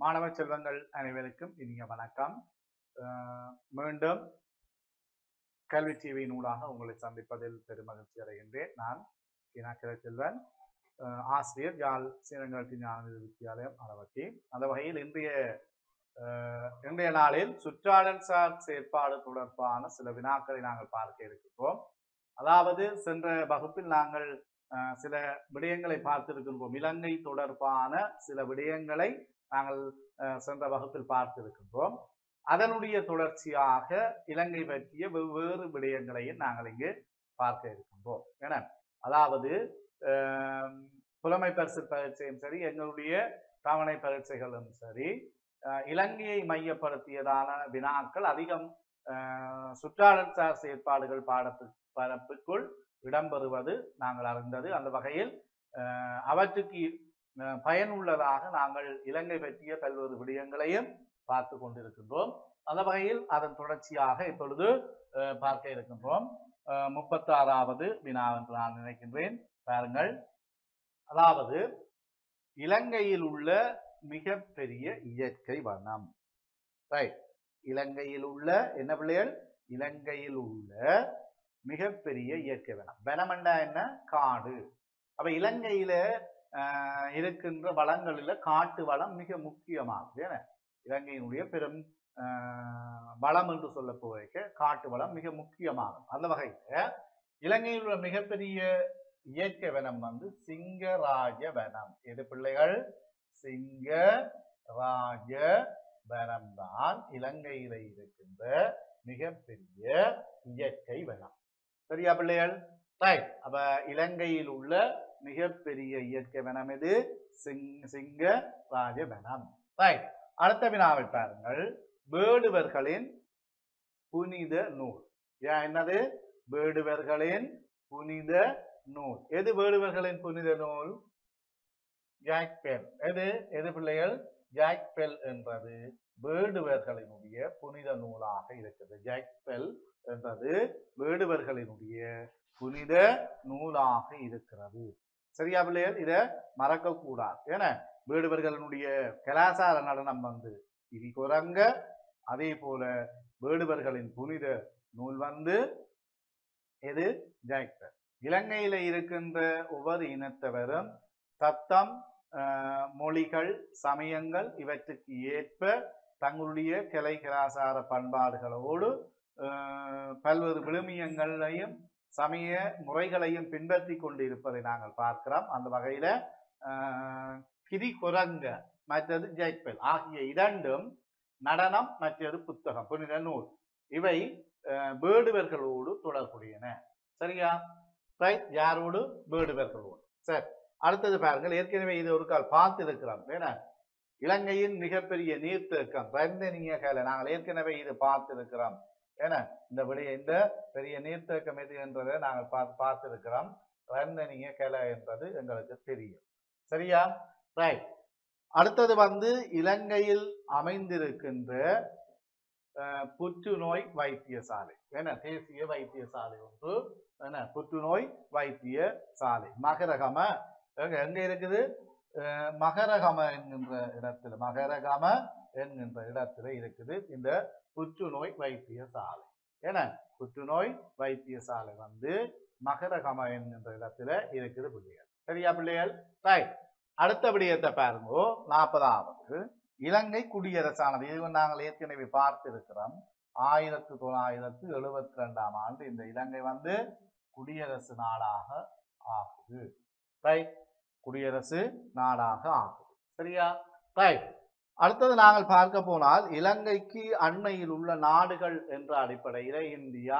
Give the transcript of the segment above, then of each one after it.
மாணவ செல்வங்கள் அனைவருக்கும் இனிய வணக்கம் அஹ் மீண்டும் கல்வி டிவியின் ஊடாக உங்களை சந்திப்பதில் பெருமகிழ்ச்சி அடைகின்றேன் நான் இனாக்கிர செல்வன் அஹ் ஆசிரியர் யாழ் சீனங்களுக்கு ஞான வித்தியாலயம் அளவட்டி அந்த வகையில் இன்றைய அஹ், இன்றைய நாளில் சுற்றாடல் சார் செயற்பாடு தொடர்பான சில வினாக்களை நாங்கள் பார்க்க இருக்கின்றோம் அதாவது சென்ற வகுப்பில் நாங்கள் அஹ், சில விடயங்களை பார்த்திருக்கின்றோம் இலங்கை தொடர்பான சில விடயங்களை நாங்கள் அஹ், சென்ற வகுப்பில் பார்த்திருக்கின்றோம் அதனுடைய தொடர்ச்சியாக இலங்கை பற்றிய வெவ்வேறு விடயங்களையும் நாங்கள் இங்கு பார்க்க இருக்கின்றோம் என அதாவது அஹ், புலமை பரிசு பரீட்சையும் சரி எங்களுடைய தவணை பரீட்சைகளும் சரி அஹ், இலங்கையை மையப்படுத்தியதான வினாக்கள் அதிகம் அஹ், சுற்றாடல் சார் செயற்பாடுகள் பாடத்து பரப்புக்குள் இடம்பெறுவது நாங்கள் அறிந்தது அந்த வகையில் அஹ், அவற்றுக்கு அஹ், பயனுள்ளதாக நாங்கள் இலங்கை பற்றிய பல்வேறு விடயங்களையும் பார்த்து கொண்டிருக்கின்றோம் அந்த வகையில் அதன் தொடர்ச்சியாக இப்பொழுது அஹ், பார்க்க இருக்கின்றோம் அஹ், முப்பத்தாறாவது வினா என்று நான் நினைக்கின்றேன் பாருங்கள் அதாவது இலங்கையில் உள்ள மிகப்பெரிய இயற்கை வனம் ரைட் இலங்கையில் உள்ள என்ன பிள்ளைகள் இலங்கையில் உள்ள மிகப்பெரிய இயற்கை வனம் வனம்ண்டா என்ன காடு அப்ப இலங்கையில ஆஹ், இருக்கின்ற வளங்களில காட்டு வளம் மிக முக்கியமானது ஏன்னா இலங்கையினுடைய பெரும் ஆஹ், வளம் என்று சொல்ல போக காட்டு வளம் மிக முக்கியமானது அந்த வகையில இலங்கையில் உள்ள மிகப்பெரிய இயற்கை வனம் வந்து சிங்கராஜ வனம் எது பிள்ளைகள் சிங்கராஜ வனம் தான் இலங்கையில இருக்கின்ற மிகப்பெரிய இயற்கை வனம் சரியா பிள்ளைகள் ரைட் அப்ப இலங்கையில் உள்ள மிகப்பெரிய இயற்கை வனம் இது சிங் சிங்க ராஜ வனம் ரைட் அடுத்த வினாவை பாருங்கள் வேடுவர்களின் புனித நூல் ஏன் என்னது வேடுவர்களின் புனித நூல் எது வேடுவர்களின் புனித நூல் ஜாக் பெல் எது எது பிள்ளைகள் ஜாக் பெல் என்பது வேடுவர்களினுடைய புனித நூலாக இருக்குது ஜாக் பெல் என்பது வேடுவர்களினுடைய புனித நூலாக இருக்கிறது சரியா பிள்ளைகள் இதை மறக்க கூடாது ஏன்னா வேடுவர்களினுடைய கலாசார நடனம் வந்து இடி குரங்க அதே போல வேடுவர்களின் புனித நூல் வந்து எது ஜாக்பர் இலங்கையில இருக்கின்ற ஒவ்வொரு இனத்தவரும் தத்தம் ஆஹ், மொழிகள் சமயங்கள் இவற்றுக்கு ஏற்ப தங்களுடைய கலை கலாசார பண்பாடுகளோடு ஆஹ், பல்வேறு விழுமியங்களையும் சமய முறைகளையும் பின்பற்றி கொண்டு இருப்பதை நாங்கள் பார்க்கிறோம் அந்த வகையில ஆஹ், கிரி குரங்க மற்றது ஜெய்பெல் ஆகிய இரண்டும் நடனம் மற்றது புத்தகம் புனித நூல் இவை ஆஹ், வேடுவர்களோடு தொடர்புடையன சரியா ரைட் யாரோடு வேடுவர்களோடு சரி அடுத்தது பாருங்கள் ஏற்கனவே இது ஒரு கால் பார்த்து இருக்கிறோம் ஏன்னா இலங்கையின் மிகப்பெரிய நீர்த்தேக்கம் ரந்தனிய கலை நாங்கள் ஏற்கனவே இது பார்த்து இருக்கிறோம் ஏன்னா இந்த விடைய இந்த பெரிய நீர்த்தேக்கம் எது என்றதை நாங்கள் பார்த்து பார்த்திருக்கிறோம் ரந்தனிய கலை என்பது எங்களுக்கு தெரியும் சரியா ரைட் அடுத்தது வந்து இலங்கையில் அமைந்திருக்கின்ற அஹ், புற்றுநோய் வைத்தியசாலை என்ன தேசிய வைத்தியசாலை ஒன்று என்ன புற்றுநோய் வைத்திய சாலை மகரகம எங்க எங்க இருக்குது அஹ், மகரகம என்கின்ற இடத்துல மகரகம என்கின்ற இடத்துல இருக்குது இந்த புற்றுநோய் வைத்தியசாலை ஏன்னா புற்றுநோய் வைத்தியசாலை வந்து மகரகம என்கின்ற இடத்துல இருக்குது பிள்ளைகள் சரியா பிள்ளைகள் ரைட் அடுத்த விடயத்தை பாருங்க நாற்பதாவது இலங்கை குடியரசானது இது நாங்கள் ஏற்கனவே பார்த்திருக்கிறோம் ஆயிரத்தி தொள்ளாயிரத்தி எழுபத்தி ரெண்டாம் ஆண்டு இந்த இலங்கை வந்து குடியரசு நாடாக ஆகுது ரைட் குடியரசு நாடாக ஆகுது சரியா ரைட் அடுத்தது நாங்கள் பார்க்க போனால் இலங்கைக்கு அண்மையில் உள்ள நாடுகள் என்ற அடிப்படையில் இந்தியா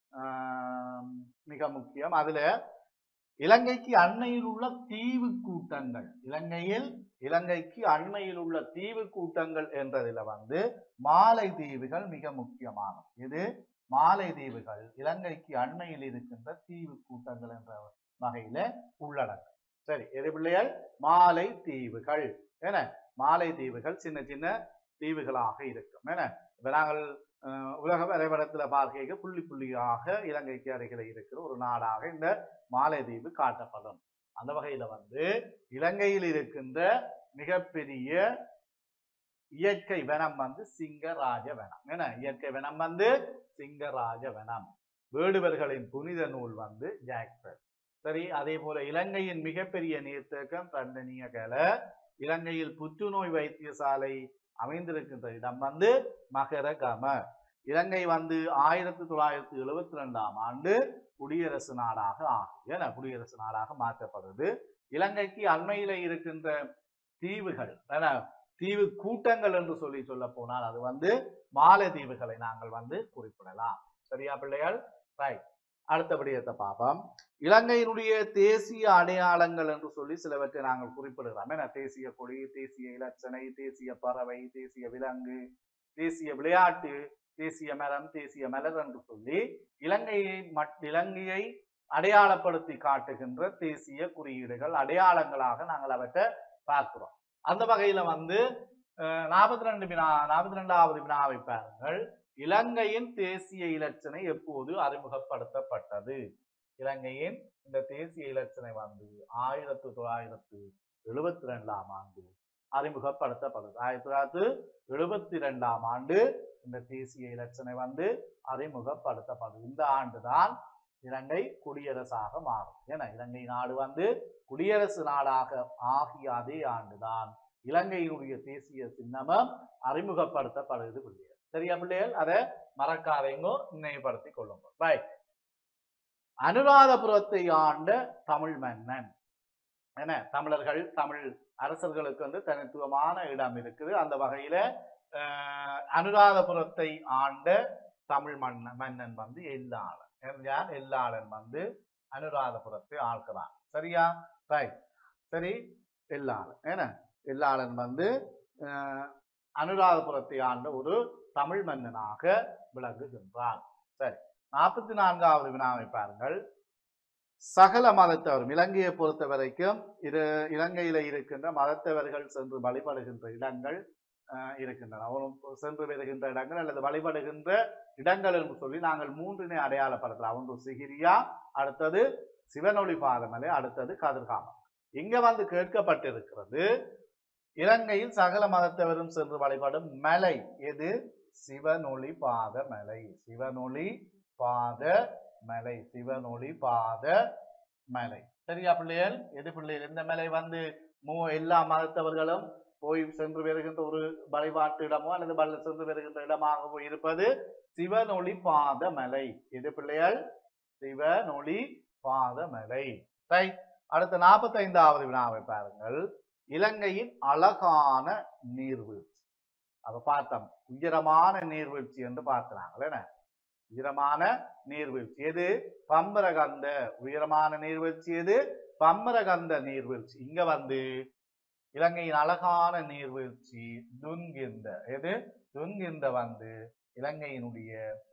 ஆம், மிக முக்கியம் அதுல இலங்கைக்கு அண்மையில் உள்ள தீவு கூட்டங்கள் இலங்கையில் இலங்கைக்கு அண்மையில் உள்ள தீவு கூட்டங்கள் என்றதுல வந்து மாலை தீவுகள் மிக முக்கியமானது இது மாலை தீவுகள் இலங்கைக்கு அண்மையில் இருக்கின்ற தீவு கூட்டங்கள் என்ற வகையில உள்ளடங்கும் சரி எது பிள்ளைகள் மாலை தீவுகள் என மாலை தீவுகள் சின்ன சின்ன தீவுகளாக இருக்கும் என இப்ப நாங்கள் அஹ், உலக வரைபடத்துல பார்க்க புள்ளி புள்ளியாக இலங்கைக்கு அருகில இருக்கிற ஒரு நாடாக இந்த மாலைதீவு காட்டப்படும் அந்த வகையில வந்து இலங்கையில் இருக்கின்ற மிகப்பெரிய இயற்கை வனம் வந்து சிங்கராஜ வனம் என்ன இயற்கை வனம் வந்து சிங்கராஜ வனம் வேடுவர்களின் புனித நூல் வந்து ஜாக்பர் சரி அதே போல இலங்கையின் மிகப்பெரிய நீர்த்தேக்கம் தண்டனியகல இலங்கையில் புற்றுநோய் வைத்தியசாலை அமைந்திருக்கின்ற இடம் வந்து மகரகம இலங்கை வந்து ஆயிரத்தி தொள்ளாயிரத்தி எழுபத்தி ரெண்டாம் ஆண்டு குடியரசு நாடாக ஆகும் ஏன்னா குடியரசு நாடாக மாற்றப்படுது இலங்கைக்கு அண்மையில இருக்கின்ற தீவுகள் ஏன்னா, தீவு கூட்டங்கள் என்று சொல்லி சொல்ல போனால் அது வந்து மாலத்தீவுகளை நாங்கள் வந்து குறிப்பிடலாம் சரியா பிள்ளைகள் ரைட் அடுத்தபடியத்தை பார்ப்போம் இலங்கையினுடைய தேசிய அடையாளங்கள் என்று சொல்லி சிலவற்றை நாங்கள் குறிப்பிடுகிறோம் ஏன்னா தேசிய கொடி தேசிய இலச்சனை தேசிய பறவை தேசிய விலங்கு தேசிய விளையாட்டு தேசிய மரம் தேசிய மலர் என்று சொல்லி இலங்கையை மட் இலங்கையை அடையாளப்படுத்தி காட்டுகின்ற தேசிய குறியீடுகள் அடையாளங்களாக நாங்கள் அவற்றை பார்க்கிறோம் அந்த வகையில வந்து நாற்பத்தி ரெண்டு வினா நாற்பத்தி ரெண்டாவது வினாவை பாருங்கள் இலங்கையின் தேசிய இலச்சினை எப்போது அறிமுகப்படுத்தப்பட்டது இலங்கையின் இந்த தேசிய இலச்சினை வந்து ஆயிரத்தி தொள்ளாயிரத்து எழுபத்தி ரெண்டாம் ஆண்டு அறிமுகப்படுத்தப்படுது ஆயிரத்தி தொள்ளாயிரத்து எழுபத்தி ரெண்டாம் ஆண்டு இந்த தேசிய இலச்சினை வந்து அறிமுகப்படுத்தப்படுது இந்த ஆண்டுதான் இலங்கை குடியரசாக மாறும் ஏன்னா இலங்கை நாடு வந்து குடியரசு நாடாக ஆகிய அதே ஆண்டுதான் இலங்கையினுடைய தேசிய சின்னமும் அறிமுகப்படுத்தப்படுகிறது பிள்ளைகள் சரியா பிள்ளைகள் அதை மறக்காதீங்கோ நினைவுபடுத்திக் கொள்ளுங்க ரைட் அனுராதபுரத்தை ஆண்ட தமிழ் மன்னன் என்ன தமிழர்கள் தமிழ் அரசர்களுக்கு வந்து தனித்துவமான இடம் இருக்குது அந்த வகையில அஹ், அனுராதபுரத்தை ஆண்ட தமிழ் மன்னன் மன்னன் வந்து எல்லாளன் யார் எல்லாளன் வந்து அனுராதபுரத்தை ஆள்கிறான் சரியா ரைட் சரி எல்லாளன் என்ன எல்லாளன் வந்து அஹ், அனுராதபுரத்தை ஆண்ட ஒரு தமிழ் மன்னனாக விளங்குகின்றான் சரி நாற்பத்தி நான்காவது வினாவை பாருங்கள் சகல மதத்தவரும் இலங்கையை பொறுத்த வரைக்கும் இரு இலங்கையில இருக்கின்ற மதத்தவர்கள் சென்று வழிபடுகின்ற இடங்கள் அஹ், இருக்கின்றன அவரும் சென்று வருகின்ற இடங்கள் அல்லது வழிபடுகின்ற இடங்கள் என்று சொல்லி நாங்கள் மூன்றினை அடையாளப்படுத்தலாம் ஒன்று சிகிரியா அடுத்தது சிவனொளி பாதமலை அடுத்தது கதிர்காமம் இங்க வந்து கேட்கப்பட்டிருக்கிறது இலங்கையில் சகல மதத்தவரும் சென்று வழிபடும் மலை எது சிவனொளி பாத மலை சிவனொளி பாத மலை சிவனொளி பாத மலை சரியா பிள்ளைகள் எது பிள்ளைகள் இந்த மலை வந்து மூ எல்லா மதத்தவர்களும் போய் சென்று வருகின்ற ஒரு வழிபாட்டு இடமோ அல்லது வல்ல சென்று வருகின்ற இடமாகவோ இருப்பது சிவனொளி பாத மலை எது பிள்ளைகள் சிவனொளி பாத மலை ரைட் அடுத்த நாற்பத்தைந்தாவது வினாவை பாருங்கள் இலங்கையின் அழகான நீர்வீழ்ச்சி அப்ப பார்த்தோம் உயரமான நீர்வீழ்ச்சி என்று பார்க்கிறாங்க என்ன உயரமான நீர்வீழ்ச்சி எது பம்பரகந்த உயரமான நீர்வீழ்ச்சி எது பம்பரகந்த நீர்வீழ்ச்சி இங்க வந்து இலங்கையின் அழகான நீர்வீழ்ச்சி துன்கிந்த எது துன்கிந்த வந்து இலங்கையினுடைய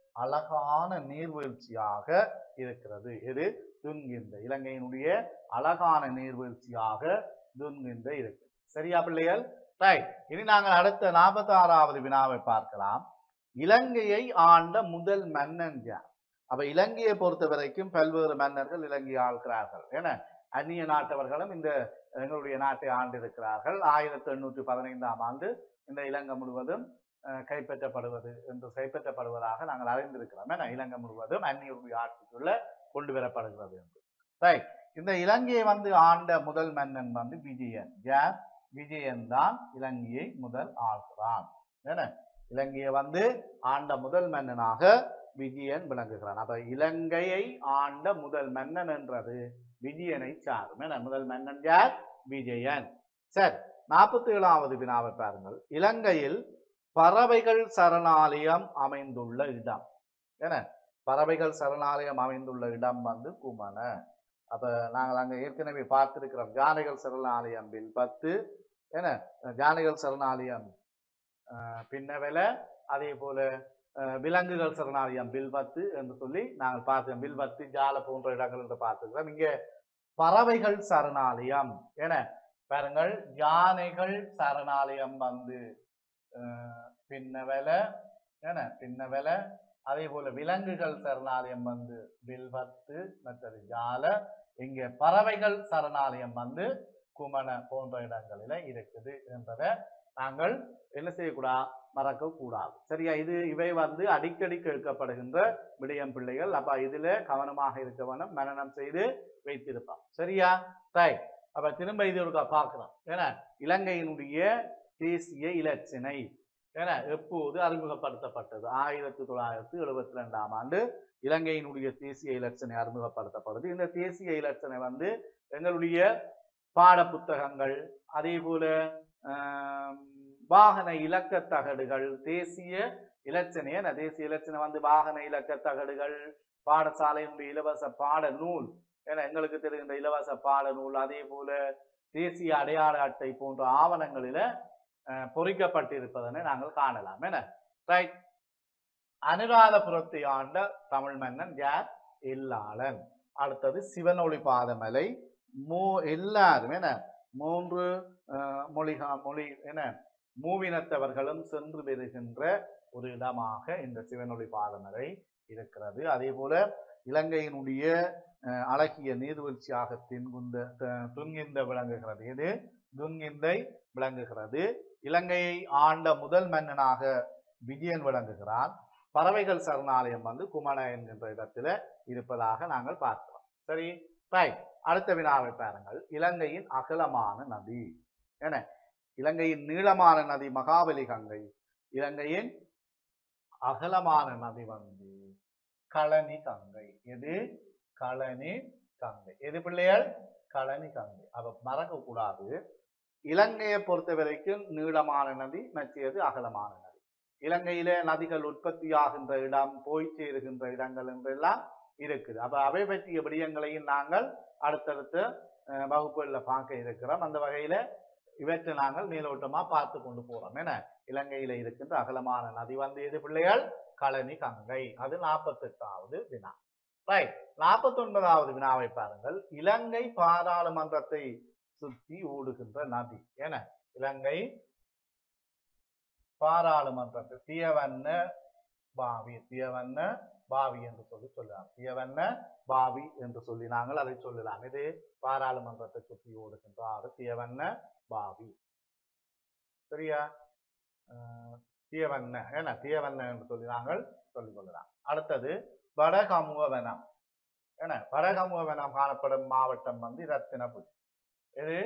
அழகான நீர்வீழ்ச்சியாக இருக்கிறது எது துன்கிந்த இலங்கையினுடைய அழகான நீர்வீழ்ச்சியாக துன்கிந்த இருக்கு சரியா பிள்ளைகள் ரைட் இனி நாங்கள் அடுத்த நாற்பத்தி ஆறாவது வினாவை பார்க்கலாம் இலங்கையை ஆண்ட முதல் மன்னன் யார் அப்ப இலங்கையை பொறுத்த வரைக்கும் பல்வேறு மன்னர்கள் இலங்கையை ஆள்கிறார்கள் ஏன்னா அந்நிய நாட்டவர்களும் இந்த எங்களுடைய நாட்டை ஆண்டிருக்கிறார்கள் ஆயிரத்தி எண்ணூற்றி பதினைந்தாம் ஆண்டு இந்த இலங்கை முழுவதும் அஹ், கைப்பற்றப்படுவது என்று கைப்பற்றப்படுவதாக நாங்கள் அறிந்திருக்கிறோம் ஏன்னா இலங்கை முழுவதும் அந்நியருடைய ஆட்சிக்குள்ள கொண்டு வரப்படுகிறது என்று ரைட் இந்த இலங்கையை வந்து ஆண்ட முதல் மன்னன் வந்து விஜயன் யார் விஜயன் தான் இலங்கையை முதல் ஆள்கிறான் என்ன இலங்கையை வந்து ஆண்ட முதல் மன்னனாக விஜயன் விளங்குகிறான் அப்ப இலங்கையை ஆண்ட முதல் மன்னன் என்றது விஜயனை சாரும் என முதல் மன்னன் யார் விஜயன் சரி நாற்பத்தி ஏழாவது வினாவை பாருங்கள் இலங்கையில் பறவைகள் சரணாலயம் அமைந்துள்ள இடம் என பறவைகள் சரணாலயம் அமைந்துள்ள இடம் வந்து குமண அப்ப நாங்கள் அங்க ஏற்கனவே பார்த்திருக்கிறோம் யானைகள் சரணாலயம் பில் பத்து என யானைகள் சரணாலயம் அஹ், பின்னவெல அதே போல அஹ், விலங்குகள் சரணாலயம் பில் பத்து என்று சொல்லி நாங்கள் பார்த்தோம் பில் பத்து ஜால போன்ற இடங்கள் என்று பார்த்துக்கிறோம் இங்கே பறவைகள் சரணாலயம் என பாருங்கள் யானைகள் சரணாலயம் வந்து அஹ், பின்னவெல என பின்னவெல அதே போல விலங்குகள் சரணாலயம் வந்து வில்பத்து மற்றது ஜால இங்கே பறவைகள் சரணாலயம் வந்து குமண போன்ற இடங்களில இருக்குது என்பதை நாங்கள் என்ன செய்யக்கூடாது மறக்க கூடாது சரியா இது இவை வந்து அடிக்கடி கேட்கப்படுகின்ற விடயம் பிள்ளைகள் அப்ப இதுல கவனமாக இருக்க வேணும் மனனம் செய்து வைத்திருப்போம் சரியா ரைட் அப்ப திரும்ப இது ஒரு பார்க்கிறோம் ஏன்னா இலங்கையினுடைய தேசிய இலச்சினை ஏன்னா எப்போது அறிமுகப்படுத்தப்பட்டது ஆயிரத்தி தொள்ளாயிரத்தி எழுபத்தி ரெண்டாம் ஆண்டு இலங்கையினுடைய தேசிய இலட்சணை அறிமுகப்படுத்தப்படுது இந்த தேசிய இலட்சணை வந்து எங்களுடைய பாட புத்தகங்கள் அதே போல ஆம், வாகன இலக்க தகடுகள் தேசிய இலட்சணை என்ன தேசிய இலட்சணை வந்து வாகன இலக்க தகடுகள் பாடசாலையினுடைய இலவச பாட நூல் ஏன்னா எங்களுக்கு தெரிகின்ற இலவச பாட நூல் அதே போல தேசிய அடையாள அட்டை போன்ற ஆவணங்களில அஹ், பொறிக்கப்பட்டிருப்பதனை நாங்கள் காணலாம் என்ன ரைட் அனுராதபுரத்தை ஆண்ட தமிழ் மன்னன் யார் எல்லாளன் அடுத்தது சிவனொளி பாதமலை மூ எல்லாரும் என்ன மூன்று அஹ், மொழிகா மொழி என்ன மூவினத்தவர்களும் சென்று வருகின்ற ஒரு இடமாக இந்த சிவனொளி பாதமலை இருக்கிறது அதே போல இலங்கையினுடைய அஹ், அழகிய நீர்வீழ்ச்சியாக தென்குந்த த- துன்கிந்த விளங்குகிறது இது துன்கிந்தை விளங்குகிறது இலங்கையை ஆண்ட முதல் மன்னனாக விஜயன் விளங்குகிறான் பறவைகள் சரணாலயம் வந்து குமண என்கின்ற இடத்துல இருப்பதாக நாங்கள் பார்க்கிறோம் சரி ரைட் அடுத்த வினாவை பாருங்கள் இலங்கையின் அகலமான நதி என்ன இலங்கையின் நீளமான நதி மகாபலி கங்கை இலங்கையின் அகலமான நதி வந்து களனி கங்கை எது களனி கங்கை எது பிள்ளைகள் களனி கங்கை அப்ப மறக்க கூடாது இலங்கையை பொறுத்த வரைக்கும் நீளமான நதி மற்றியது அகலமான நதி இலங்கையில நதிகள் உற்பத்தியாகின்ற இடம் போய் சேருகின்ற இடங்கள் என்றெல்லாம் இருக்குது அப்ப அவை பற்றிய விடயங்களையும் நாங்கள் அடுத்தடுத்த அஹ், வகுப்புகளில் பார்க்க இருக்கிறோம் அந்த வகையில இவற்றை நாங்கள் மேலோட்டமா பார்த்து கொண்டு போறோம் என்ன இலங்கையில இருக்கின்ற அகலமான நதி வந்து எது பிள்ளைகள் களனி கங்கை அது நாற்பத்தெட்டாவது வினா ரைட் நாற்பத்தி ஒன்பதாவது வினாவை பாருங்கள் இலங்கை பாராளுமன்றத்தை சுற்றி ஓடுகின்ற நதி என இலங்கை பாராளுமன்றத்தில் தியவண்ண பாவி தியவண்ண பாவி என்று சொல்லி சொல்லலாம் தியவண்ண பாவி என்று சொல்லி நாங்கள் அதை சொல்லலாம் இது பாராளுமன்றத்தை சுற்றி ஓடுகின்ற ஆறு தியவண்ண பாவி சரியா அஹ், தியவண்ண ஏன்னா தியவண்ண என்று சொல்லி நாங்கள் சொல்லிக் கொள்ளலாம் அடுத்தது வடகமுக வனம் என்ன வடகமுக வனம் காணப்படும் மாவட்டம் வந்து இரத்தினபுரி இது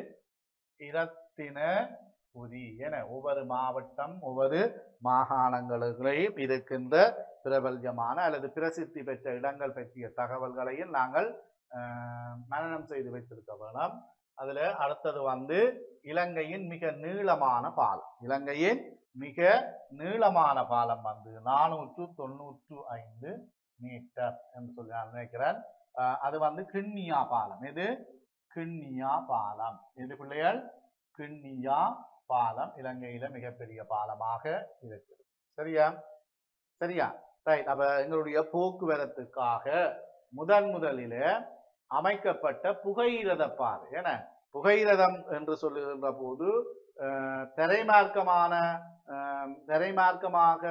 இரத்தினபுரி என ஒவ்வொரு மாவட்டம் ஒவ்வொரு மாகாணங்களிலேயும் இருக்கின்ற பிரபல்யமான அல்லது பிரசித்தி பெற்ற இடங்கள் பற்றிய தகவல்களையும் நாங்கள் அஹ், மனனம் செய்து வைத்திருக்க வேணும் அதுல அடுத்தது வந்து இலங்கையின் மிக நீளமான பாலம் இலங்கையின் மிக நீளமான பாலம் வந்து நானூற்று தொண்ணூற்று ஐந்து மீட்டர் என்று சொல்லி நான் நினைக்கிறேன் அஹ், அது வந்து கிண்ணியா பாலம் இது கிண்ணியா பாலம் இது பிள்ளைகள் கிண்ணியா பாலம் இலங்கையில மிகப்பெரிய பாலமாக இருக்குது சரியா சரியா ரைட் அப்ப எங்களுடைய போக்குவரத்துக்காக முதன் முதலில அமைக்கப்பட்ட புகையிரத பாதை ஏன்னா புகையிரதம் என்று சொல்லுகின்ற போது அஹ், தரைமார்க்கமான அஹ், தரைமார்க்கமாக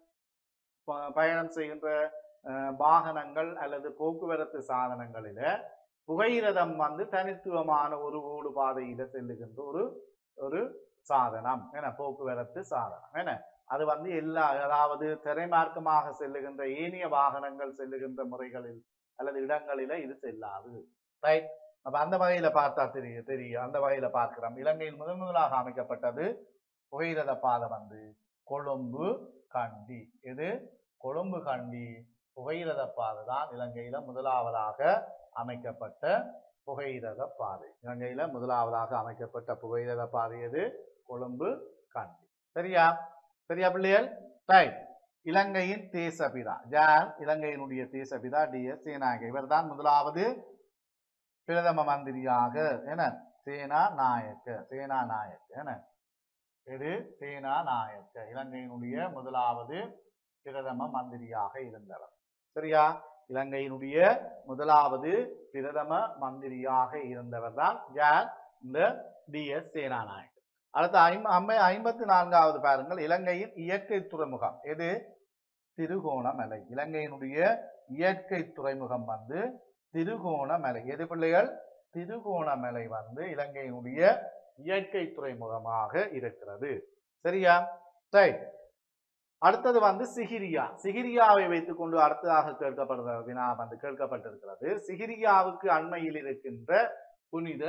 ப- பயணம் செய்கின்ற அஹ், வாகனங்கள் அல்லது போக்குவரத்து சாதனங்களில புகையிரதம் வந்து தனித்துவமான ஒரு ஓடு பாதையில செல்லுகின்ற ஒரு ஒரு சாதனம் என போக்குவரத்து சாதனம் என அது வந்து எல்லா அதாவது திரைமார்க்கமாக செல்லுகின்ற ஏனைய வாகனங்கள் செல்லுகின்ற முறைகளில் அல்லது இடங்களில இது செல்லாது ரைட் அப்ப அந்த வகையில பார்த்தா தெரியும் தெரியும் அந்த வகையில பார்க்கிறோம் இலங்கையில் முதன் முதலாக அமைக்கப்பட்டது புகையிரத பாதை வந்து கொழும்பு கண்டி இது கொழும்பு கண்டி புகையிரத பாதை தான் இலங்கையில முதலாவதாக அமைக்கப்பட்ட புகையிரத பாதை இலங்கையில முதலாவதாக அமைக்கப்பட்ட புகையிரத பாதை எது கொழும்பு கண்டி சரியா சரியா பிள்ளைகள் ரைட் இலங்கையின் தேசபிதா யார் இலங்கையினுடைய தேசபிதா டி எஸ் சேனாக இவர்தான் முதலாவது பிரதம மந்திரியாக என சேனா நாயக்க சேனா நாயக்க என இது சேனா நாயக்க இலங்கையினுடைய முதலாவது பிரதம மந்திரியாக இருந்தவர் சரியா இலங்கையினுடைய முதலாவது பிரதம மந்திரியாக இருந்தவர் தான் யார் இந்த டி எஸ் சேனாநாயக் அடுத்து ஐம் அம்மை ஐம்பத்தி நான்காவது பாருங்கள் இலங்கையின் இயற்கை துறைமுகம் எது திருகோணமலை இலங்கையினுடைய இயற்கை துறைமுகம் வந்து திருகோணமலை எது பிள்ளைகள் திருகோணமலை வந்து இலங்கையினுடைய இயற்கை துறைமுகமாக இருக்கிறது சரியா ரைட் அடுத்தது வந்து சிகிரியா சிகிரியாவை வைத்துக்கொண்டு அடுத்ததாக கேட்கப்படுற வினா வந்து கேட்கப்பட்டிருக்கிறது சிகிரியாவுக்கு அண்மையில் இருக்கின்ற புனித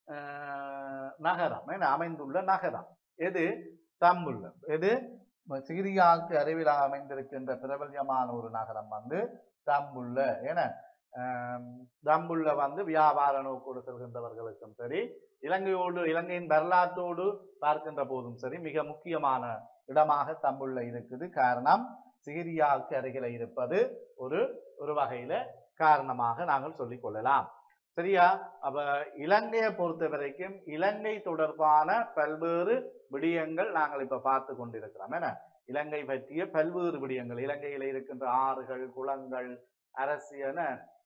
அஹ், நகரம் என அமைந்துள்ள நகரம் எது தம்புள்ள எது சிகிரியாவுக்கு அருகில் அமைந்திருக்கின்ற பிரபல்யமான ஒரு நகரம் வந்து தம்புள்ள என ஆம், தம்புள்ள வந்து வியாபார நோக்கோடு செல்கின்றவர்களுக்கும் சரி இலங்கையோடு இலங்கையின் வரலாற்றோடு பார்க்கின்ற போதும் சரி மிக முக்கியமான இடமாக தம்புள்ள இருக்குது காரணம் சிகிரியாவுக்கு அருகில இருப்பது ஒரு ஒரு வகையில காரணமாக நாங்கள் சொல்லிக் கொள்ளலாம் சரியா அப்ப இலங்கையை பொறுத்த வரைக்கும் இலங்கை தொடர்பான பல்வேறு விடயங்கள் நாங்கள் இப்ப பார்த்து கொண்டிருக்கிறோம் என்ன இலங்கை பற்றிய பல்வேறு விடயங்கள் இலங்கையில இருக்கின்ற ஆறுகள் குளங்கள் அரசியன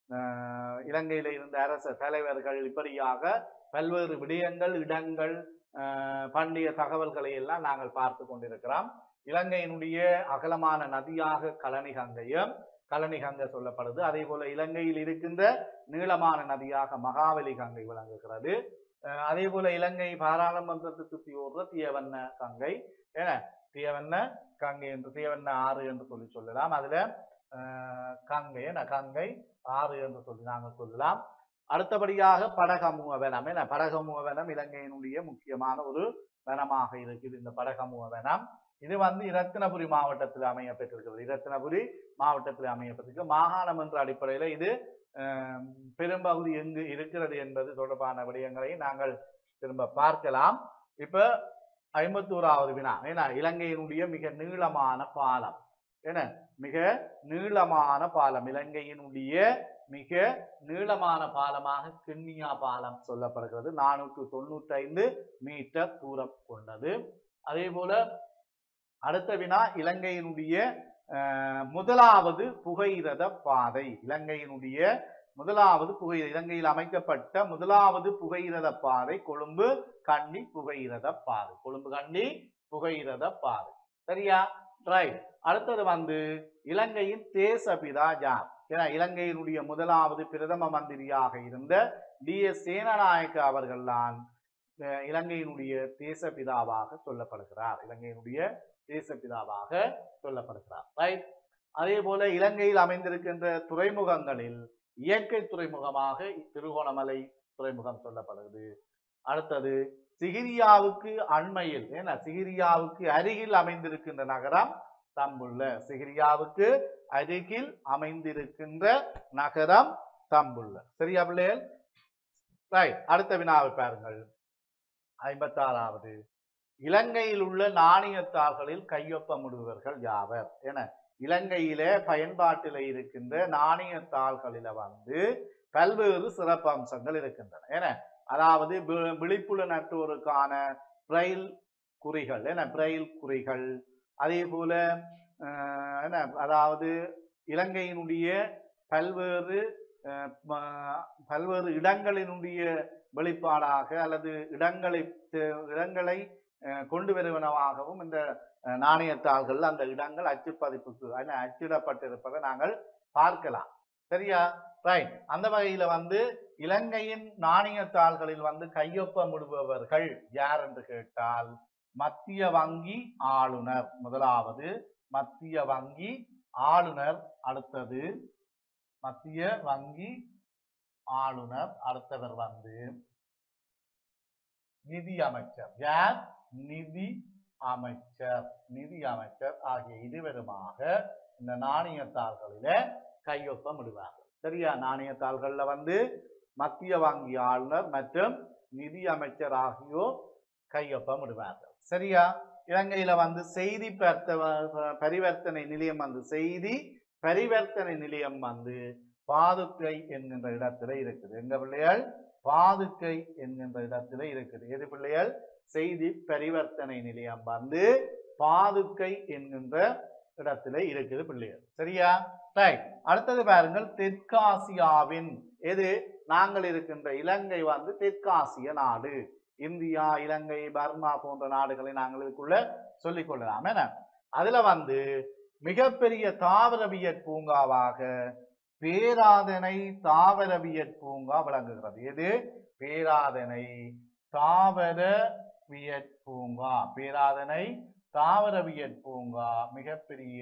ஆஹ், இலங்கையில இருந்த அரச தலைவர்கள் இப்படியாக பல்வேறு விடயங்கள் இடங்கள் ஆஹ், பண்டைய தகவல்களை எல்லாம் நாங்கள் பார்த்து கொண்டிருக்கிறோம் இலங்கையினுடைய அகலமான நதியாக கலனிகங்கையும் கலனிகங்கை சொல்லப்படுது அதே போல இலங்கையில் இருக்கின்ற நீளமான நதியாக மகாவலி கங்கை விளங்குகிறது அஹ் அதே போல இலங்கை பாராளுமன்றத்துக்கு சுற்றி ஓடுற தியவண்ண கங்கை ஏன தியவண்ண கங்கை என்று தியவண்ண ஆறு என்று சொல்லி சொல்லலாம் அதுல அஹ், கங்கை என்ன கங்கை ஆறு என்று சொல்லி நாங்கள் சொல்லலாம் அடுத்தபடியாக படகமுக வனம் என படகமுக வனம் இலங்கையினுடைய முக்கியமான ஒரு வனமாக இருக்குது இந்த படகமுக வனம் இது வந்து இரத்தினபுரி மாவட்டத்தில் அமையப்பட்டிருக்கிறது இரத்தினபுரி மாவட்டத்தில் அமையப்பட்டிருக்கு மாகாணம் என்ற அடிப்படையில் இது அஹ், பெரும்பகுதி எங்கு இருக்கிறது என்பது தொடர்பான விடயங்களை நாங்கள் திரும்ப பார்க்கலாம் இப்ப ஐம்பத்தோராவது வினா ஏன்னா இலங்கையினுடைய மிக நீளமான பாலம் என்ன மிக நீளமான பாலம் இலங்கையினுடைய மிக நீளமான பாலமாக கிண்ணியா பாலம் சொல்லப்படுகிறது நானூற்று தொண்ணூற்றி ஐந்து மீட்டர் தூரம் கொண்டது அதே போல அடுத்த வினா இலங்கையினுடைய அஹ், முதலாவது புகையிரத பாதை இலங்கையினுடைய முதலாவது புகை இலங்கையில் அமைக்கப்பட்ட முதலாவது புகையிரத பாதை கொழும்பு கண்டி புகையிரத பாதை கொழும்பு கண்டி புகையிரத பாதை சரியா ரைட் அடுத்தது வந்து இலங்கையின் தேசபிதா யார் ஏன்னா இலங்கையினுடைய முதலாவது பிரதம மந்திரியாக இருந்த டி எஸ் சேனநாயக்க அவர்கள்தான் அஹ், இலங்கையினுடைய தேசபிதாவாக சொல்லப்படுகிறார் இலங்கையினுடைய தேசபிதாவாக சொல்லப்படுகிறார் ரைட் அதே போல இலங்கையில் அமைந்திருக்கின்ற துறைமுகங்களில் இயற்கை துறைமுகமாக திருகோணமலை துறைமுகம் சொல்லப்படுகிறது அடுத்தது சிகிரியாவுக்கு அண்மையில் ஏன்னா சிகிரியாவுக்கு அருகில் அமைந்திருக்கின்ற நகரம் தம்புள்ள சிகிரியாவுக்கு அருகில் அமைந்திருக்கின்ற நகரம் தம்புள்ள சரியா பிள்ளைகள் ரைட் அடுத்த வினாவை பாருங்கள் ஐம்பத்தாறாவது இலங்கையில் உள்ள நாணயத்தாள்களில் கையொப்பமிடுபவர்கள் யாவர் என இலங்கையிலே பயன்பாட்டில் இருக்கின்ற நாணயத்தாள்களில வந்து பல்வேறு சிறப்பு அம்சங்கள் இருக்கின்றன என அதாவது வி- விழிப்புல நட்டோருக்கான பிரைல் குறிகள் என பிரைல் குறிகள் அதே போல அஹ், என்ன அதாவது இலங்கையினுடைய பல்வேறு அஹ், ம- பல்வேறு இடங்களினுடைய வெளிப்பாடாக அல்லது இடங்களை தெ- இடங்களை அஹ், கொண்டு வருவனவாகவும் இந்த அஹ், நாணயத்தாள்கள் அந்த இடங்கள் அச்சுப்பதிப்புக்கு என்ன, அச்சிடப்பட்டிருப்பதை நாங்கள் பார்க்கலாம் சரியா ரைட் அந்த வகையில வந்து இலங்கையின் நாணயத்தாள்களில் வந்து கையொப்பமிடுபவர்கள் யார் என்று கேட்டால் மத்திய வங்கி ஆளுநர் முதலாவது மத்திய வங்கி ஆளுநர் அடுத்தது மத்திய வங்கி ஆளுநர் அடுத்தவர் வந்து நிதி அமைச்சர் யார் நிதி அமைச்சர் நிதி அமைச்சர் ஆகிய இருவருமாக இந்த நாணயத்தாள்களில கையொப்பம் இடுவார்கள் சரியா நாணயத்தாள்கள்ல வந்து மத்திய வங்கி ஆளுநர் மற்றும் நிதி அமைச்சர் ஆகியோர் கையொப்பம் இடுவார்கள் சரியா இலங்கையில வந்து செய்தி பர்த்த- பரிவர்த்தனை நிலையம் வந்து செய்தி பரிவர்த்தனை நிலையம் வந்து பாதுக்கை என்கின்ற இடத்துல இருக்குது எங்க பிள்ளைகள் பாதுக்கை என்கின்ற இடத்துல இருக்குது எது பிள்ளைகள் செய்தி பரிவர்த்தனை நிலையம் வந்து பாதுக்கை என்கின்ற இடத்துல இருக்குது பிள்ளைகள் சரியா ரைட் அடுத்தது பாருங்கள் தெற்காசியாவின் எது நாங்கள் இருக்கின்ற இலங்கை வந்து தெற்காசிய நாடு இந்தியா இலங்கை பர்மா போன்ற நாடுகளை நாங்கள் இதுக்குள்ள சொல்லிக் கொள்ளலாம் என அதுல வந்து மிகப்பெரிய தாவரவியற் பூங்காவாக பேராதனை தாவரவியற் பூங்கா விளங்குகிறது எது பேராதனை தாவரவியற் பூங்கா பேராதனை தாவரவியல் பூங்கா மிகப்பெரிய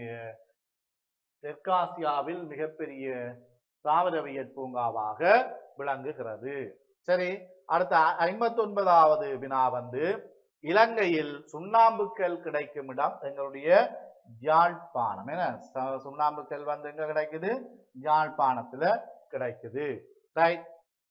தெற்காசியாவில் மிகப்பெரிய தாவரவியல் பூங்காவாக விளங்குகிறது சரி அடுத்த ஐம்பத்தி ஒன்பதாவது வினா வந்து இலங்கையில் சுண்ணாம்புக்கல் கிடைக்கும் இடம் எங்களுடைய யாழ்ப்பாணம் என்ன ச- சுண்ணாம்புக்கல் வந்து எங்க கிடைக்குது யாழ்ப்பாணத்துல கிடைக்குது ரைட்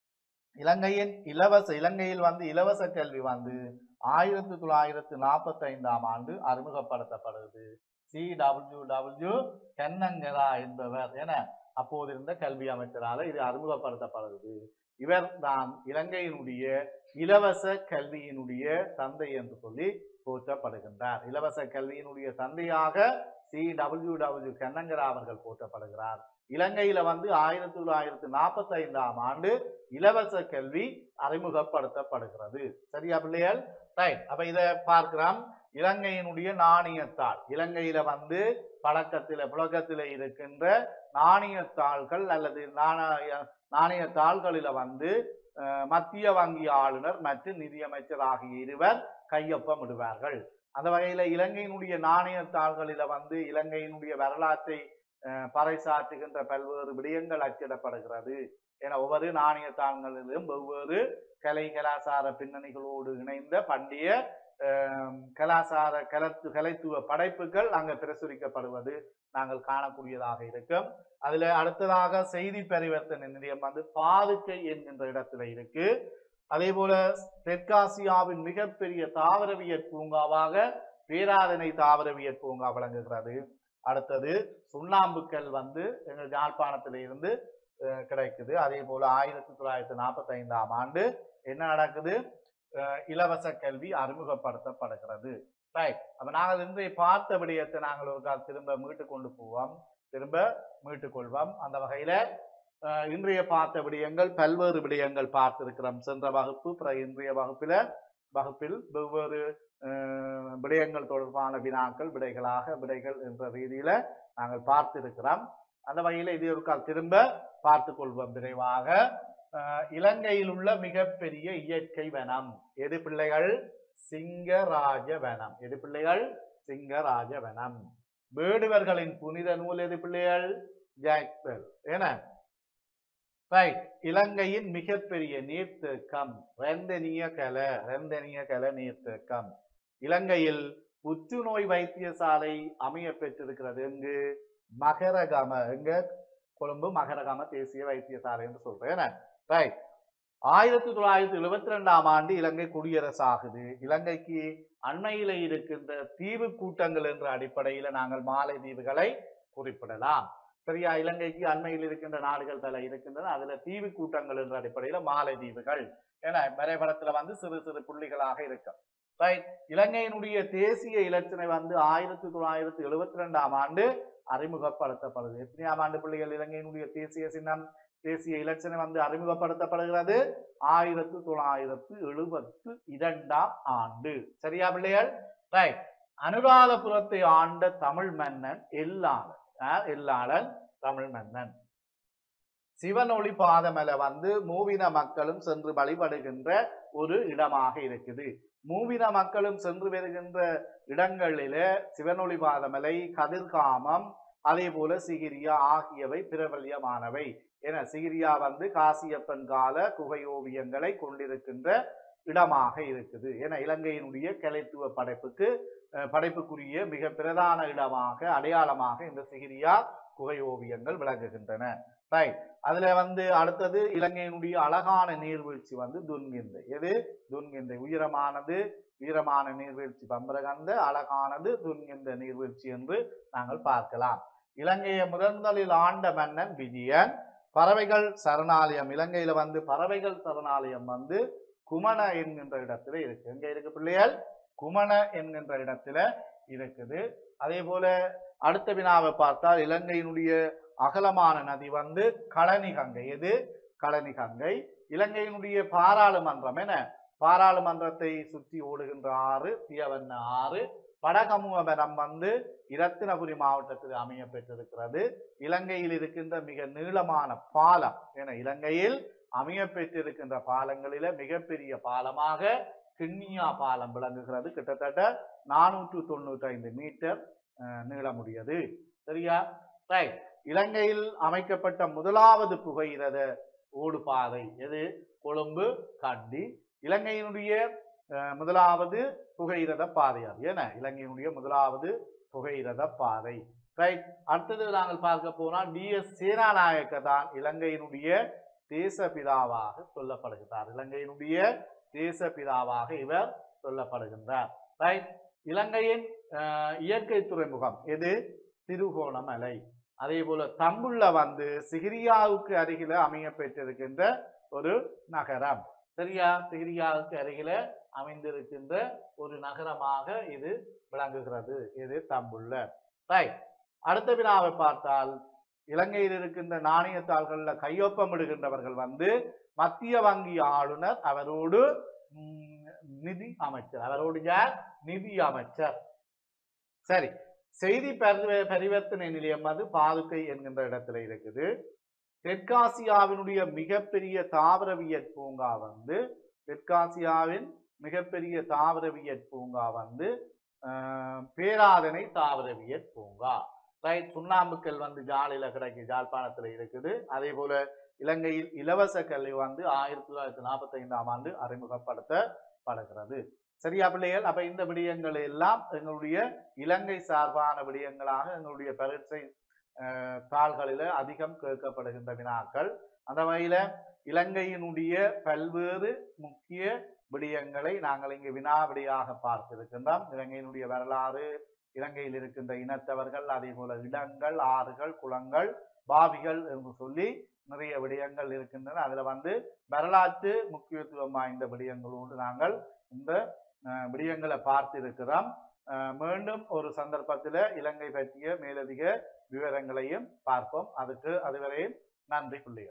இலங்கையின் இலவச இலங்கையில் வந்து இலவச கல்வி வந்து ஆயிரத்தி தொள்ளாயிரத்தி நாற்பத்தி ஐந்தாம் ஆண்டு அறிமுகப்படுத்தப்படுது சி டபிள்யூ டபிள்யூ கென்னங்கரா என்பவர் என அப்போது இருந்த கல்வி அமைச்சரால இது அறிமுகப்படுத்தப்படுது இவர் தான் இலங்கையினுடைய இலவச கல்வியினுடைய தந்தை என்று சொல்லி போற்றப்படுகின்றார் இலவச கல்வியினுடைய தந்தையாக சி டபிள்யூ டபிள்யூ கண்ணங்கரா அவர்கள் போற்றப்படுகிறார் இலங்கையில வந்து ஆயிரத்தி தொள்ளாயிரத்தி நாற்பத்தி ஐந்தாம் ஆண்டு இலவச கல்வி அறிமுகப்படுத்தப்படுகிறது சரியா பிள்ளைகள் ரைட் அப்ப இத பார்க்கிறோம் இலங்கையினுடைய நாணயத்தாள் இலங்கையில வந்து பழக்கத்தில புழக்கத்தில இருக்கின்ற நாணயத்தாள்கள் அல்லது நாணய நாணயத்தாள்களில வந்து அஹ், மத்திய வங்கி ஆளுநர் மற்றும் நிதியமைச்சர் ஆகிய இருவர் கையொப்பமிடுவார்கள் அந்த வகையில இலங்கையினுடைய நாணயத்தாள்களில வந்து இலங்கையினுடைய வரலாற்றை அஹ், பறைசாற்றுகின்ற பல்வேறு விடயங்கள் அச்சிடப்படுகிறது என ஒவ்வொரு நாணயத்தாள்களிலும் வெவ்வேறு கலை கலாசார பின்னணிகளோடு இணைந்த பண்டைய அஹ், கலாசார கலத்து கலைத்துவ படைப்புகள் அங்க பிரசுரிக்கப்படுவது நாங்கள் காணக்கூடியதாக இருக்கும் அதுல அடுத்ததாக செய்தி பரிவர்த்தனை நிலையம் வந்து பாதுக்கை என்கின்ற இடத்துல இருக்கு அதே போல தெற்காசியாவின் மிகப்பெரிய தாவரவியல் பூங்காவாக பேராதனை தாவரவியல் பூங்கா விளங்குகிறது அடுத்தது சுண்ணாம்புக்கல் வந்து எங்கள் யாழ்ப்பாணத்தில இருந்து அஹ், கிடைக்குது அதே போல ஆயிரத்தி தொள்ளாயிரத்தி நாற்பத்தி ஐந்தாம் ஆண்டு என்ன நடக்குது அஹ், இலவச கல்வி அறிமுகப்படுத்தப்படுகிறது ரைட் அப்ப நாங்கள் இன்றைய பார்த்த விடயத்தை நாங்கள் ஒரு கால் திரும்ப மீட்டு கொண்டு போவோம் திரும்ப மீட்டுக் கொள்வோம் அந்த வகையில அஹ், இன்றைய பார்த்த விடயங்கள் பல்வேறு விடயங்கள் பார்த்திருக்கிறோம் சென்ற வகுப்பு பிறகு இன்றைய வகுப்பில வகுப்பில் வெவ்வேறு அஹ், விடயங்கள் தொடர்பான வினாக்கள் விடைகளாக விடைகள் என்ற ரீதியில நாங்கள் பார்த்திருக்கிறோம் அந்த வகையில இது ஒரு கால் திரும்ப பார்த்து கொள்வோம் விரைவாக அஹ், இலங்கையில் உள்ள மிகப்பெரிய இயற்கை வனம் எது பிள்ளைகள் சிங்கராஜ வனம் எது பிள்ளைகள் சிங்கராஜ வனம் வேடுவர்களின் புனித நூல் எது பிள்ளைகள் ஜாக்பெல் என ரைட் இலங்கையின் மிகப்பெரிய நீர்த்தேக்கம் ரெந்தனிய கல ரெந்தனிய கல நீர்த்தேக்கம் இலங்கையில் புற்றுநோய் வைத்தியசாலை அமைய பெற்றிருக்கிறது எங்கு மகரகம எங்க கொழும்பு மகரகம தேசிய வைத்தியசாலை என்று சொல்றேன் ரைட் ஆயிரத்தி தொள்ளாயிரத்தி எழுபத்தி ரெண்டாம் ஆண்டு இலங்கை குடியரசாகுது இலங்கைக்கு அண்மையில இருக்கின்ற தீவு கூட்டங்கள் என்ற அடிப்படையில நாங்கள் மாலை தீவுகளை குறிப்பிடலாம் சரியா இலங்கைக்கு அண்மையில் இருக்கின்ற நாடுகள் பல இருக்கின்றன அதுல தீவு கூட்டங்கள் என்ற அடிப்படையில மாலை தீவுகள் என வரைபடத்துல வந்து சிறு சிறு புள்ளிகளாக இருக்கும் ரைட் இலங்கையினுடைய தேசிய இலச்சினை வந்து ஆயிரத்தி தொள்ளாயிரத்தி எழுபத்தி ரெண்டாம் ஆண்டு அறிமுகப்படுத்தப்படுது எத்தனையாம் ஆண்டு பிள்ளைகள் இலங்கையினுடைய தேசிய சின்னம் தேசிய இலச்சினை வந்து அறிமுகப்படுத்தப்படுகிறது ஆயிரத்தி தொள்ளாயிரத்து எழுபத்து இரண்டாம் ஆண்டு சரியா பிள்ளைகள் ரைட் அனுராதபுரத்தை ஆண்ட தமிழ் மன்னன் எல்லாளன் யார்? எல்லாளன் தமிழ் மன்னன் சிவனொளி பாதமலை வந்து மூவின மக்களும் சென்று வழிபடுகின்ற ஒரு இடமாக இருக்குது மூவின மக்களும் சென்று வருகின்ற இடங்களில சிவனொளி பாதமலை கதிர்காமம் அதே போல சிகிரியா ஆகியவை பிரபல்யமானவை என சிகிரியா வந்து காசியப்பன் கால குகை ஓவியங்களை கொண்டிருக்கின்ற இடமாக இருக்குது என இலங்கையினுடைய கலைத்துவ படைப்புக்கு அஹ், படைப்புக்குரிய மிக பிரதான இடமாக அடையாளமாக இந்த சிகிரியா குகை ஓவியங்கள் விளங்குகின்றன ரைட் அதுல வந்து அடுத்தது இலங்கையினுடைய அழகான நீர்வீழ்ச்சி வந்து துன்கிந்தை எது துன்கிந்தை உயரமானது உயரமான நீர்வீழ்ச்சி பம்பரகந்த அழகானது துன்கிந்த நீர்வீழ்ச்சி என்று நாங்கள் பார்க்கலாம் இலங்கையை முதன்முதலில் ஆண்ட மன்னன் விஜயன் பறவைகள் சரணாலயம் இலங்கையில வந்து பறவைகள் சரணாலயம் வந்து குமண என்கின்ற இடத்துல இருக்கு எங்க இருக்கு பிள்ளைகள் குமண என்கின்ற இடத்துல இருக்குது அதே போல அடுத்த வினாவை பார்த்தால் இலங்கையினுடைய அகலமான நதி வந்து களனி கங்கை எது களனி கங்கை இலங்கையினுடைய பாராளுமன்றம் என பாராளுமன்றத்தை சுற்றி ஓடுகின்ற ஆறு தியவண்ண ஆறு வடகமுவனம் வந்து இரத்தினபுரி மாவட்டத்தில் அமைய பெற்றிருக்கிறது இலங்கையில் இருக்கின்ற மிக நீளமான பாலம் என இலங்கையில் அமைய பெற்றிருக்கின்ற பாலங்களில மிகப்பெரிய பாலமாக கிண்ணியா பாலம் விளங்குகிறது கிட்டத்தட்ட நானூற்று தொண்ணூற்றி ஐந்து மீட்டர் அஹ், நீளமுடையது சரியா ரைட் இலங்கையில் அமைக்கப்பட்ட முதலாவது புகையிரத ஓடுபாதை எது கொழும்பு கண்டி இலங்கையினுடைய அஹ், முதலாவது புகையிரத பாதை அது ஏன்னா இலங்கையினுடைய முதலாவது புகையிரத பாதை ரைட் அடுத்தது நாங்கள் பார்க்க போனால் டி எஸ் சேனாநாயக்க தான் இலங்கையினுடைய தேசபிதாவாக சொல்லப்படுகிறார் இலங்கையினுடைய தேசபிதாவாக இவர் சொல்லப்படுகின்றார் ரைட் இலங்கையின் அஹ், இயற்கை துறைமுகம் எது திருகோணமலை அதே போல தம்புள்ள வந்து சிகிரியாவுக்கு அருகில அமைய பெற்றிருக்கின்ற ஒரு நகரம் சரியா சிகிரியாவுக்கு அருகில அமைந்திருக்கின்ற ஒரு நகரமாக இது விளங்குகிறது இது தம்புள்ள ரைட் அடுத்த வினாவை பார்த்தால் இலங்கையில் இருக்கின்ற நாணயத்தாள்கள்ல கையொப்பமிடுகின்றவர்கள் வந்து மத்திய வங்கி ஆளுநர் அவரோடு ம், நிதி அமைச்சர் அவரோடு யார் நிதி அமைச்சர் சரி செய்தி பரிவ- பரிவர்த்தனை நிலையம் வந்து பாதுகை என்கின்ற இடத்துல இருக்குது தெற்காசியாவினுடைய மிகப்பெரிய தாவரவியற் பூங்கா வந்து தெற்காசியாவின் மிகப்பெரிய தாவரவியற் பூங்கா வந்து ஆஹ், பேராதனை தாவரவியற் பூங்கா ரைட் சுண்ணாம்புக்கல் வந்து ஜாலில கிடைக்கு ஜாழ்ப்பாணத்துல இருக்குது அதே போல இலங்கையில் இலவச கல்வி வந்து ஆயிரத்தி தொள்ளாயிரத்தி நாற்பத்தி ஐந்தாம் ஆண்டு அறிமுகப்படுத்தப்படுகிறது சரியா பிள்ளைகள் அப்ப இந்த விடயங்கள் எல்லாம் எங்களுடைய இலங்கை சார்பான விடயங்களாக எங்களுடைய பரீட்சை அஹ், தாள்களில அதிகம் கேட்கப்படுகின்ற வினாக்கள் அந்த வகையில இலங்கையினுடைய பல்வேறு முக்கிய விடயங்களை நாங்கள் இங்கு வினாவிடையாக பார்த்திருக்கின்றோம் இலங்கையினுடைய வரலாறு இலங்கையில் இருக்கின்ற இனத்தவர்கள் அதே போல இடங்கள் ஆறுகள் குளங்கள் பாவிகள் என்று சொல்லி நிறைய விடயங்கள் இருக்கின்றன அதுல வந்து வரலாற்று முக்கியத்துவம் வாய்ந்த விடயங்களோடு நாங்கள் இந்த அஹ், விடயங்களை பார்த்திருக்கிறோம் அஹ், மீண்டும் ஒரு சந்தர்ப்பத்தில் இலங்கை பற்றிய மேலதிக விவரங்களையும் பார்ப்போம் அதுக்கு அதுவரையும் நன்றி பிள்ளைகள்